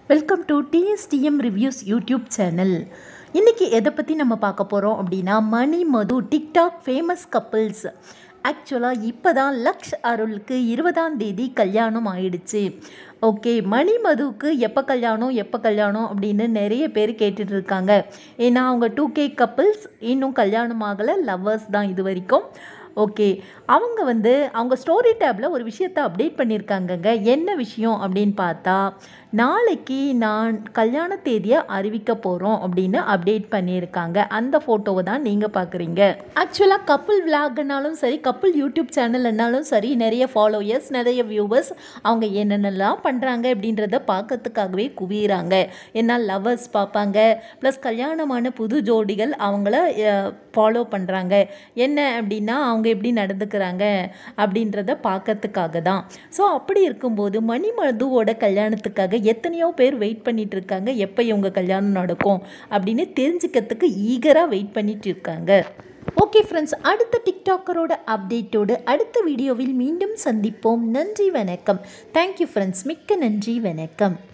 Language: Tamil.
welcome to TSDM reviews YouTube channel இன்றைக்கி எதை பற்றி நம்ம பார்க்க போகிறோம் அப்படின்னா Mani Madhu TikTok famous couples ஆக்சுவலாக இப்போ தான் லக்ஷ் அருளுக்கு இருபதாம் தேதி கல்யாணம் ஆயிடுச்சு ஓகே மணி மதுவுக்கு எப்போ கல்யாணம் எப்போ கல்யாணம் அப்படின்னு நிறைய பேர் கேட்டுட்டு இருக்காங்க ஏன்னா அவங்க டூ கே கப்பிள்ஸ் இன்னும் கல்யாணம் ஆகலை லவ்வர்ஸ் தான் இது வரைக்கும் ஓகே அவங்க வந்து அவங்க ஸ்டோரி டேப்பில் ஒரு விஷயத்தை அப்டேட் பண்ணியிருக்காங்கங்க என்ன விஷயம் அப்படின்னு பார்த்தா நாளைக்கு நான் கல்யாண தேதியை அறிவிக்க போகிறோம் அப்படின்னு அப்டேட் பண்ணியிருக்காங்க அந்த ஃபோட்டோவை தான் நீங்கள் பார்க்குறீங்க ஆக்சுவலாக கப்புள் விளாக்னாலும் சரி கப்புள் யூடியூப் சேனல்னாலும் சரி நிறைய ஃபாலோயர்ஸ் நிறைய வியூவர்ஸ் அவங்க என்னென்னலாம் பண்ணுறாங்க அப்படின்றத பார்க்கறதுக்காகவே குவிகிறாங்க ஏன்னா லவ்வர்ஸ் பார்ப்பாங்க ப்ளஸ் கல்யாணமான புது ஜோடிகள் அவங்கள ஃபாலோ பண்ணுறாங்க என்ன அப்படின்னா அவங்க எப்படி நடந்துக்கிறாங்க அப்படின்றத பார்க்கறதுக்காக தான் ஸோ அப்படி இருக்கும்போது மணிமதுவோட கல்யாணத்துக்காக எத்தனையோ பேர் வெயிட் பண்ணிட்டு இருக்காங்க எப்போ இவங்க கல்யாணம் நடக்கும் அப்படின்னு தெரிஞ்சுக்கிறதுக்கு ஈகராக வெயிட் பண்ணிட்டு இருக்காங்க ஓகே ஃப்ரெண்ட்ஸ் அடுத்த டிக்டாக்கரோட அப்டேட்டோடு அடுத்த வீடியோவில் மீண்டும் சந்திப்போம் நன்றி வணக்கம் தேங்க்யூ ஃப்ரெண்ட்ஸ் மிக்க நன்றி வணக்கம்